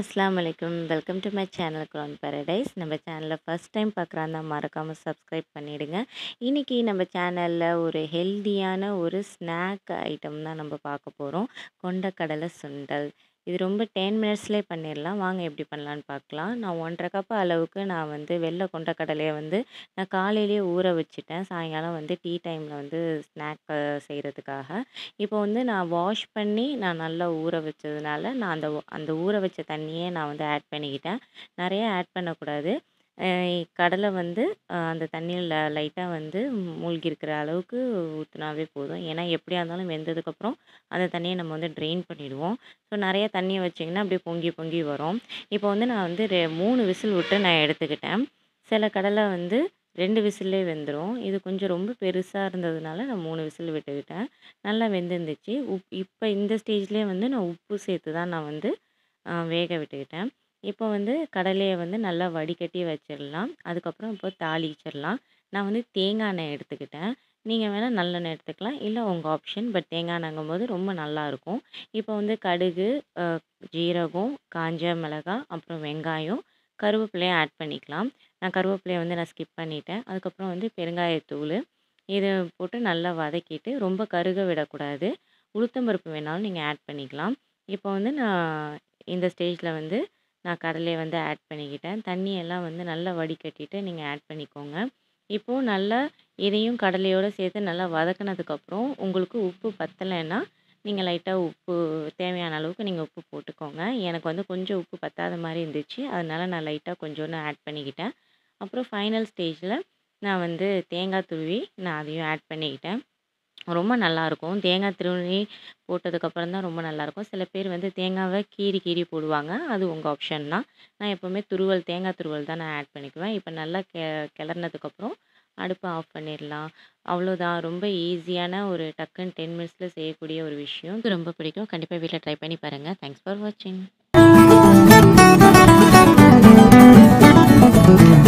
அஸ்ஸலாமு அலைக்கும் welcome to my channel Quran Paradise நம்ம சேனலை ஃபஸ்ட் டைம் பார்க்குறாந்தா மறக்காமல் சப்ஸ்கிரைப் பண்ணிவிடுங்க இன்றைக்கி நம்ம சேனலில் ஒரு ஹெல்தியான ஒரு ஸ்நாக் ஐட்டம் தான் நம்ம பார்க்க போகிறோம் கொண்டக்கடலை சுண்டல் இது ரொம்ப டென் மினிட்ஸ்லேயே பண்ணிடலாம் வாங்க எப்படி பண்ணலான்னு பார்க்கலாம் நான் ஒன்றரை கப் அளவுக்கு நான் வந்து வெள்ளை கொண்டக்கடலையை வந்து நான் காலையிலேயே ஊற வச்சுட்டேன் சாயங்காலம் வந்து டீ டைமில் வந்து ஸ்நாக் செய்கிறதுக்காக இப்போ வந்து நான் வாஷ் பண்ணி நான் நல்லா ஊற வச்சதுனால நான் அந்த ஊ- அந்த ஊற வச்ச தண்ணியே நான் வந்து ஆட் பண்ணிக்கிட்டேன் நிறைய ஆட் பண்ணக்கூடாது அஹ் கடலை வந்து அஹ் அந்த தண்ணியில் லைட்டாக வந்து மூழ்கி இருக்கிற அளவுக்கு ஊற்றினாவே போதும் ஏன்னா எப்படியா இருந்தாலும் வெந்ததுக்கப்புறம் அந்த தண்ணியை நம்ம வந்து ட்ரெயின் பண்ணிடுவோம் ஸோ நிறைய தண்ணியை வச்சிங்கன்னா அப்படியே பொங்கி பொங்கி வரும் இப்போ வந்து நான் வந்து ரெ மூணு விசில் விட்டு நான் எடுத்துக்கிட்டேன் சில கடலை வந்து ரெண்டு விசில்லே வெந்துடும் இது கொஞ்சம் ரொம்ப பெருசாக இருந்ததுனால நான் மூணு விசில் விட்டுக்கிட்டேன் நல்லா வெந்திருந்துச்சு உப் இப்போ இந்த ஸ்டேஜ்லேயே வந்து நான் உப்பு சேர்த்து தான் நான் வந்து ஆ, வேக விட்டுக்கிட்டேன் இப்போ வந்து கடலையை வந்து நல்லா வடிகட்டி வச்சிடலாம் அதுக்கப்புறம் இப்போ தாளிச்சிடலாம் நான் வந்து தேங்காய் எண்ணெய் எடுத்துக்கிட்டேன் நீங்கள் வேணால் நல்லெண்ணெய் எடுத்துக்கலாம் இல்லை உங்கள் ஆப்ஷன் பட் தேங்காய் எண்ணெய்ங்கும் போது ரொம்ப நல்லாயிருக்கும் இப்போ வந்து கடுகு ஆ, ஜீரகம் காஞ்ச மிளகாய் அப்புறம் வெங்காயம் கருவேப்பிலையும் ஆட் பண்ணிக்கலாம் நான் கருவேப்பிலையை வந்து நான் ஸ்கிப் பண்ணிட்டேன் அதுக்கப்புறம் வந்து பெருங்காயத்தூள் இதை போட்டு நல்லா வதக்கிட்டு ரொம்ப கருக விடக்கூடாது உளுத்தம்பருப்பு வேணாலும் நீங்கள் ஆட் பண்ணிக்கலாம் இப்போ வந்து நான் இந்த ஸ்டேஜில் வந்து நான் கடலையை வந்து ஆட் பண்ணிக்கிட்டேன் தண்ணியெல்லாம் வந்து நல்லா வடிகட்டிட்டு நீங்கள் ஆட் பண்ணிக்கோங்க இப்போது நல்லா இதையும் கடலையோடு சேர்த்து நல்லா வதக்குனதுக்கப்புறம் உங்களுக்கு உப்பு பத்தலைன்னா நீங்கள் லைட்டாக உப்பு தேவையான அளவுக்கு நீங்கள் உப்பு போட்டுக்கோங்க எனக்கு வந்து கொஞ்சம் உப்பு பத்தாத மாதிரி இருந்துச்சு அதனால நான் லைட்டாக கொஞ்சோண்டு ஆட் பண்ணிக்கிட்டேன் அப்புறம் ஃபைனல் ஸ்டேஜில் நான் வந்து தேங்காய் துருவி நான் அதையும் ஆட் பண்ணிக்கிட்டேன் ரொம்ப நல்லாயிருக்கும் தேங்காய் துருவி போட்டதுக்கப்புறம் தான் ரொம்ப நல்லாயிருக்கும் சில பேர் வந்து தேங்காவை கீறி கீறி போடுவாங்க அது உங்கள் ஆப்ஷன் தான் நான் எப்போவுமே துருவல் தேங்காய் துருவல் தான் நான் ஆட் பண்ணிக்குவேன் இப்போ நல்லா கெ கிளறினதுக்கப்புறம் அடுப்பை ஆஃப் பண்ணிடலாம் அவ்வளோதான் ரொம்ப ஈஸியான ஒரு டக்குன்னு டென் மினிட்ஸில் செய்யக்கூடிய ஒரு விஷயம் இது ரொம்ப பிடிக்கும் கண்டிப்பாக வீட்டில் ட்ரை பண்ணி பாருங்கள் தேங்க்ஸ் ஃபார் வாட்சிங்